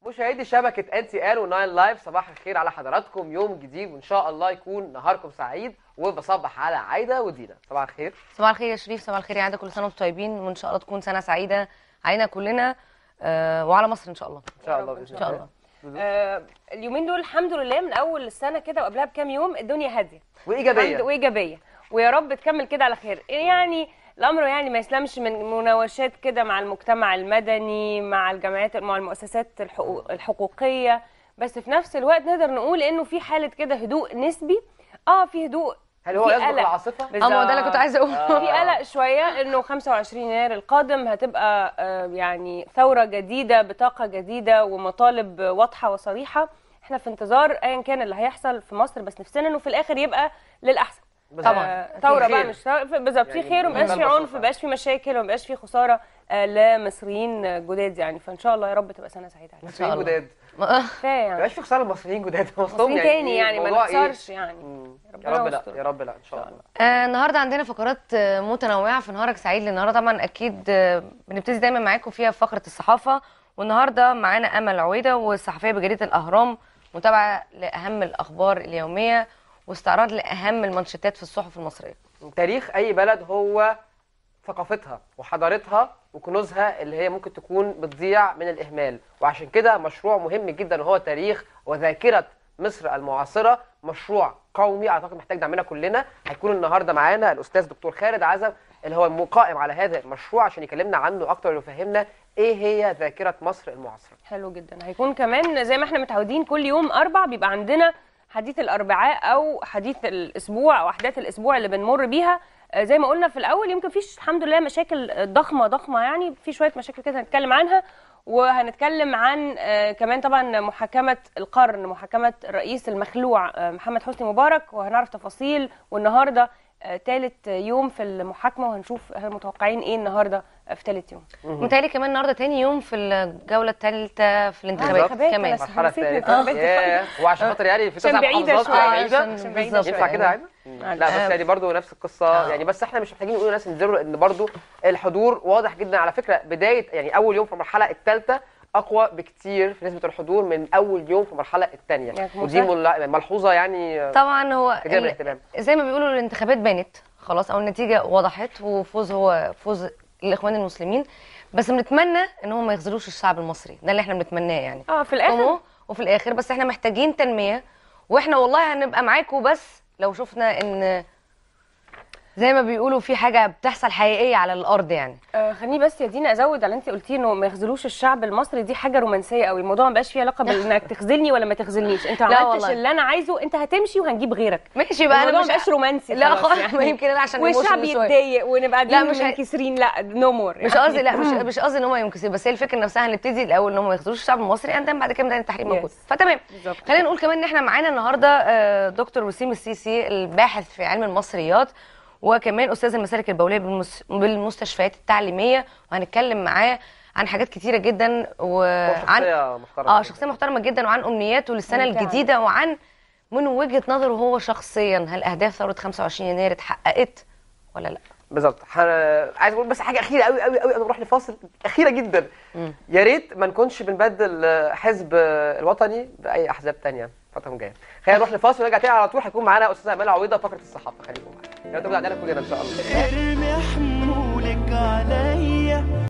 مشاهدي شبكة ان تي ال وناين لايف صباح الخير على حضراتكم يوم جديد وان شاء الله يكون نهاركم سعيد وبصبح على عايدة ودينا صباح الخير صباح الخير يا شريف صباح الخير يا عاده كل سنه وانتم طيبين وان شاء الله تكون سنه سعيده علينا كلنا آه وعلى مصر ان شاء الله ان شاء الله رب إن باذن ان شاء الله الله آه اليومين دول الحمد لله من اول السنه كده وقبلها بكام يوم الدنيا هاديه الحمد- وايجابية وايجابيه ويا رب تكمل كده على خير يعني الامر يعني ما يسلمش من مناوشات كده مع المجتمع المدني مع الجمعيات مع المؤسسات الحقوق الحقوقيه بس في نفس الوقت نقدر نقول انه في حاله كده هدوء نسبي اه في هدوء هل هو في يسبق قلق. العاصفة؟ اه ما هو ده اللي كنت عايزه اقوله في قلق شويه انه 25 يناير القادم هتبقى آه، يعني ثوره جديده بطاقه جديده ومطالب واضحه وصريحه احنا في انتظار ايا كان اللي هيحصل في مصر بس نفسنا انه في الاخر يبقى للاحسن طبعا آه، ثوره في بقى خير. مش ثورة، بالظبط في يعني خير ومبقاش في بمنتهى عنف البساطة. مبقاش في مشاكل ومبقاش في خساره آه، لمصريين جداد يعني فان شاء الله يا رب تبقى سنه سعيده علينا مصريين الله. جداد كفايه ما يعني يبقاش في خسارة المصريين جداد مصريين تاني يعني ما الموضوع إيه؟ نخسرش يعني مم. يا ربنا رب لا يستر. يا رب لا ان شاء الله آه النهارده عندنا فقرات آه، متنوعه في نهارك سعيد لان النهارده طبعا اكيد آه، بنبتدي دايما معاكم فيها في فقره الصحافه والنهارده معانا امل عويده والصحفيه بجريده الاهرام متابعه لاهم الاخبار اليوميه واستعراض لاهم المانشيتات في الصحف المصريه تاريخ اي بلد هو ثقافتها وحضارتها وكنوزها اللي هي ممكن تكون بتضيع من الاهمال وعشان كده مشروع مهم جدا وهو تاريخ وذاكره مصر المعاصره مشروع قومي اعتقد محتاج دعمنا كلنا هيكون النهارده معانا الاستاذ دكتور خالد عزب اللي هو القائم على هذا المشروع عشان يكلمنا عنه اكتر ويفهمنا ايه هي ذاكره مصر المعاصره حلو جدا هيكون كمان زي ما احنا متعودين كل يوم اربع بيبقى عندنا حديث الاربعاء او حديث الاسبوع او احداث الاسبوع اللي بنمر بيها آه، زي ما قلنا في الاول يمكن فيش الحمد لله مشاكل ضخمه ضخمه يعني في شويه مشاكل كده هنتكلم عنها وهنتكلم عن آه، كمان طبعا محاكمه القرن محاكمه الرئيس المخلوع آه، محمد حسني مبارك وهنعرف تفاصيل والنهارده ثالث يوم في المحاكمه وهنشوف هل متوقعين ايه النهارده آه، في ثالث يوم متهيألي كمان النهارده تاني يوم في الجوله الثالثه في الانتخابات انتخابات، كمان بس المرحله نسيت الثالثه الانتخابات دي ياه هو عشان خاطر يعني في عشان تسع بعيدة محافظات شوية. بعيده عشان عشان بعيدة بالظبط ينفع كده يعني. عادي؟ لا بس آه. يعني برضو نفس القصه آه. يعني بس احنا مش محتاجين نقول للناس ينزلوا لان برضو الحضور واضح جدا على فكره بدايه يعني اول يوم في المرحله الثالثه اقوى بكتير في نسبه الحضور من اول يوم في المرحله الثانيه يعني ودي مساعد. مل- ملحوظه يعني طبعا هو كتير من ال- الاهتمام زي ما بيقولوا الانتخابات بانت خلاص او النتيجه وضحت وفوز هو فوز الاخوان المسلمين بس بنتمنى ان هم ما يخذلوش الشعب المصري ده اللي احنا بنتمناه يعني اه في الاخر ومو- وفي الاخر بس احنا محتاجين تنميه واحنا والله هنبقى معاكم بس لو شفنا ان زي ما بيقولوا في حاجه بتحصل حقيقيه على الارض يعني آه خليني بس يا دينا ازود على اللي انت قلتيه انه ما يخذلوش الشعب المصري دي حاجه رومانسيه قوي الموضوع ما بقاش فيه علاقه بانك تخذلني ولا ما تخذلنيش انت ما لا عملتش والله. اللي انا عايزه انت هتمشي وهنجيب غيرك ماشي بقى الموضوع انا ما مش بقاش رومانسي لا خلاص خلاص يعني. يمكن انا عشان والشعب emotional شوية. يتضايق ونبقى لا، قاعدين مش هي- منكسرين لا نو مور مش قصدي لا مش مش قصدي ان هم ينكسروا بس هي الفكره نفسها هنبتدي الاول ان هم ما يخذلوش الشعب المصري عندنا بعد كده نبدا التحرير موجود Yes. فتمام بالظبط. خلينا نقول كمان ان احنا معانا النهارده آه، دكتور وسيم السيسي الباحث في علم المصريات وكمان استاذ المسالك البوليه بالمس- بالمستشفيات التعليميه وهنتكلم معاه عن حاجات كتيره جدا هو وعن شخصيه محترمه اه شخصيه محترمه جدا وعن امنياته للسنه ممتعة. الجديده وعن من وجهه نظره هو شخصيا هل اهداف ثوره 25 يناير اتحققت ولا لا بالظبط ح- عايز اقول بس حاجه اخيره قوي قوي قوي قبل ما نروح لفاصل اخيره جدا يا ريت ما نكونش بنبدل آه، حزب آه، الوطني باي احزاب تانية الفتره الجايه خلينا نروح لفاصل ونرجع تاني على طول هيكون معانا استاذه امال عويضه فقره الصحافه خليكم معانا يا رب عندنا كلنا ان شاء الله ارمي حمولك عليا